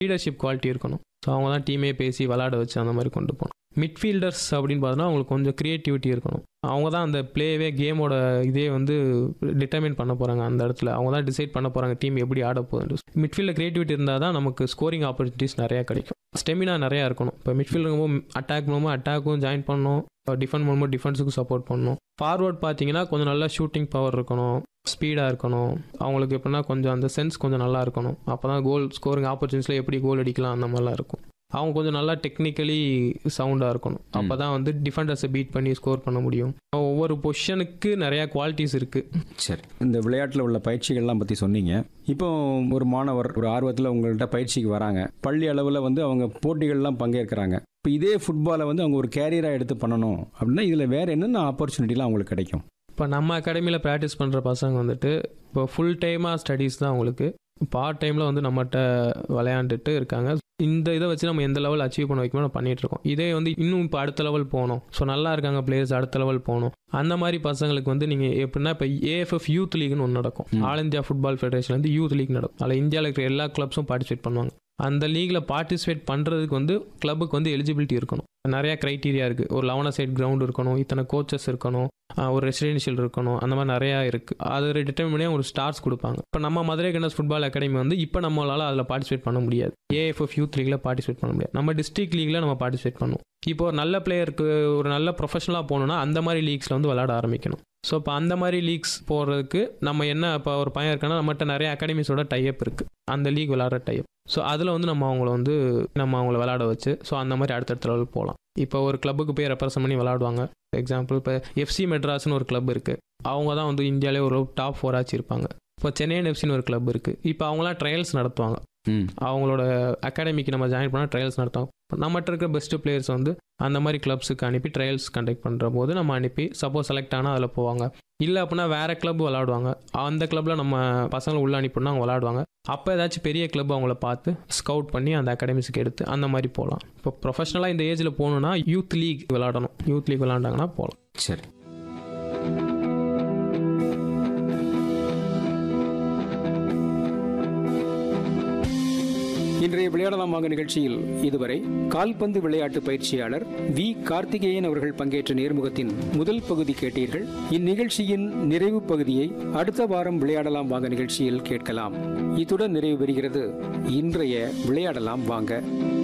Leadership quality இருக்கணும் so அவங்க தான் டீமே பேசி விளாட வச்சு அந்த மாதிரி கொண்டு போகணும் மிட்ஃபீல்டர்ஸ் அப்படின்னு பார்த்தோன்னா அவங்களுக்கு கொஞ்சம் க்ரியேட்டிவிட்டி இருக்கணும் அவங்க தான் அந்த பிளேவே கேமோட இதே வந்து டிட்டர்மின் பண்ண போகிறாங்க அந்த இடத்துல அவங்க தான் டிசைட் பண்ண போகிறாங்க டீம் எப்படி ஆட போகுது மிட்ஃபீல்டில் க்ரியேட்டிவிட்டி இருந்தால் தான் நமக்கு ஸ்கோரிங் ஆப்பர்ச்சுனிட்டிஸ் நிறையா கிடைக்கும் ஸ்டெமினா நிறையா இருக்கணும் இப்போ மிட்ஃபீல்டு அட்டாக் பண்ணும்போது அட்டாக்கும் ஜாயின் பண்ணணும் டிஃபெண்ட் பண்ணும்போது டிஃபென்ஸுக்கும் சப்போர்ட் பண்ணணும் ஃபார்வர்ட் பார்த்தீங்கன்னா கொஞ்சம் நல்லா ஷூட்டிங் பவர் இருக்கணும் ஸ்பீடாக இருக்கணும் அவங்களுக்கு எப்படின்னா கொஞ்சம் அந்த சென்ஸ் கொஞ்சம் நல்லா இருக்கணும் அப்போ தான் கோல் ஸ்கோரிங் ஆப்பர்ச்சுனிட்டிஸில் எப்படி கோல் அடிக்கலாம் அந்த மாதிரிலாம் இருக்கும் அவங்க கொஞ்சம் நல்லா டெக்னிக்கலி சவுண்டாக இருக்கணும் அப்போ தான் வந்து டிஃபெண்டர்ஸை பீட் பண்ணி ஸ்கோர் பண்ண முடியும் ஒவ்வொரு பொசிஷனுக்கு நிறையா குவாலிட்டிஸ் இருக்குது சரி இந்த விளையாட்டில் உள்ள பயிற்சிகள்லாம் பற்றி சொன்னீங்க இப்போ ஒரு மாணவர் ஒரு ஆர்வத்தில் உங்கள்கிட்ட பயிற்சிக்கு வராங்க பள்ளி அளவில் வந்து அவங்க போட்டிகள்லாம் பங்கேற்கிறாங்க இப்போ இதே ஃபுட்பாலை வந்து அவங்க ஒரு கேரியராக எடுத்து பண்ணணும் அப்படின்னா இதில் வேறு என்னென்ன ஆப்பர்ச்சுனிட்டிலாம் அவங்களுக்கு கிடைக்கும் இப்போ நம்ம அகாடமியில் ப்ராக்டிஸ் பண்ணுற பசங்க வந்துட்டு இப்போ ஃபுல் டைமாக ஸ்டடீஸ் தான் அவங்களுக்கு பார்ட் டைமில் வந்து நம்மகிட்ட விளையாண்டுட்டு இருக்காங்க இந்த இதை வச்சு நம்ம எந்த லெவல் அச்சீவ் பண்ண வைக்கணும் நம்ம பண்ணிட்டு இருக்கோம் இதே வந்து இன்னும் இப்போ அடுத்த லெவல் போகணும் ஸோ நல்லா இருக்காங்க பிளேயர்ஸ் அடுத்த லெவல் போகணும் அந்த மாதிரி பசங்களுக்கு வந்து நீங்கள் எப்படின்னா இப்போ ஏஎஃப்எஃப் யூத் லீக்னு ஒன்று நடக்கும் ம். ஆல் இந்தியா ஃபுட்பால் ஃபெடரேஷன் வந்து யூத் லீக் நடக்கும் அதில் இந்தியாவில் இருக்கிற எல்லா கிளப்ஸும் பார்ட்டிசிபேட் பண்ணுவாங்க அந்த லீக்ல பார்ட்டிசிபேட் பண்ணுறதுக்கு வந்து கிளப்புக்கு வந்து எலிஜிபிலிட்டி இருக்கணும் நிறைய க்ரைட்டீரியா இருக்குது ஒரு லெவன சைட் கிரவுண்ட் இருக்கணும் இத்தனை கோச்சஸ் இருக்கணும் ஆஹ் ஒரு ரெசிடென்ஷியல் இருக்கணும் அந்த மாதிரி நிறையா இருக்குது அதை டிட்டர்மின் பண்ணி ஒரு ஸ்டார்ஸ் கொடுப்பாங்க இப்போ நம்ம மதுரை கண்ணஸ் ஃபுட்பால் அகாடமி வந்து இப்போ நம்மளால் அதில் பார்ட்டிசிபேட் பண்ண முடியாது ஏஎஃப்எஃப் யூத் லீக்ல பார்ட்டிசிபேட் பண்ண முடியாது நம்ம டிஸ்ட்ரிக்ட் லீக்ல நம்ம பார்ட்டிசிபேட் பண்ணுவோம் இப்போ ஒரு நல்ல பிளேயருக்கு ஒரு நல்ல ப்ரொஃபஷனலாக போகணுன்னா அந்த மாதிரி லீக்ஸில் வந்து விளாட ஆரம்பிக்கணும் ஸோ இப்போ அந்த மாதிரி லீக்ஸ் போகிறதுக்கு நம்ம என்ன இப்போ ஒரு பையன் இருக்கான்னா நம்மகிட்ட நிறைய அகாடமிஸோட டைப் இருக்குது அந்த லீக் விளாட்ற டைப் ஸோ அதில் வந்து நம்ம அவங்கள வந்து நம்ம அவங்கள விளாட வச்சு ஸோ அந்த மாதிரி அடுத்தடுத்த லெவல் போகலாம் இப்போ ஒரு கிளப்புக்கு போய் ரெப்ரசன்ட் பண்ணி விளாடுவாங்க எக்ஸாம்பிள் இப்போ எஃப்சி மெட்ராஸ்னு ஒரு கிளப் இருக்குது அவங்க தான் வந்து இந்தியாவிலே ஒரு டாப் ஃபோர் ஆச்சு இருப்பாங்க இப்போ சென்னையன் எஃப்சின்னு ஒரு கிளப் இருக்குது இப்போ அவங்களாம் ட்ரையல்ஸ் நடத்துவாங்க ம் அவங்களோட அகாடமிக்கு நம்ம ஜாயின் பண்ணால் ட்ரையல்ஸ் நடத்துவோம் நம்மகிட்ட இருக்கிற பெஸ்ட் பிளேயர்ஸ் வந்து அந்த மாதிரி கிளப்ஸுக்கு அனுப்பி ட்ரையல்ஸ் கண்டக்ட் பண்ணுற போது நம்ம அனுப்பி சப்போஸ் செலக்ட் ஆனால் அதில் போவாங்க இல்லை அப்படின்னா வேற கிளப் விளாடுவாங்க அந்த கிளப்ல நம்ம பசங்களை உள்ள அனுப்பினா அவங்க விளாடுவாங்க அப்போ ஏதாச்சும் பெரிய கிளப் அவங்கள பார்த்து ஸ்கவுட் பண்ணி அந்த அகாடமிஸ்க்கு எடுத்து அந்த மாதிரி போகலாம் இப்போ ப்ரொஃபஷனலாக இந்த ஏஜில் போகணுன்னா யூத் லீக் விளாடணும் யூத் லீக் விளாண்டாங்கன்னா போகலாம் சரி இன்றைய விளையாடலாம் வாங்க நிகழ்ச்சியில் இதுவரை கால்பந்து விளையாட்டு பயிற்சியாளர் வி கார்த்திகேயன் அவர்கள் பங்கேற்ற நேர்முகத்தின் முதல் பகுதி கேட்டீர்கள் இந்நிகழ்ச்சியின் நிறைவு பகுதியை அடுத்த வாரம் விளையாடலாம் வாங்க நிகழ்ச்சியில் கேட்கலாம் இத்துடன் நிறைவு பெறுகிறது இன்றைய விளையாடலாம் வாங்க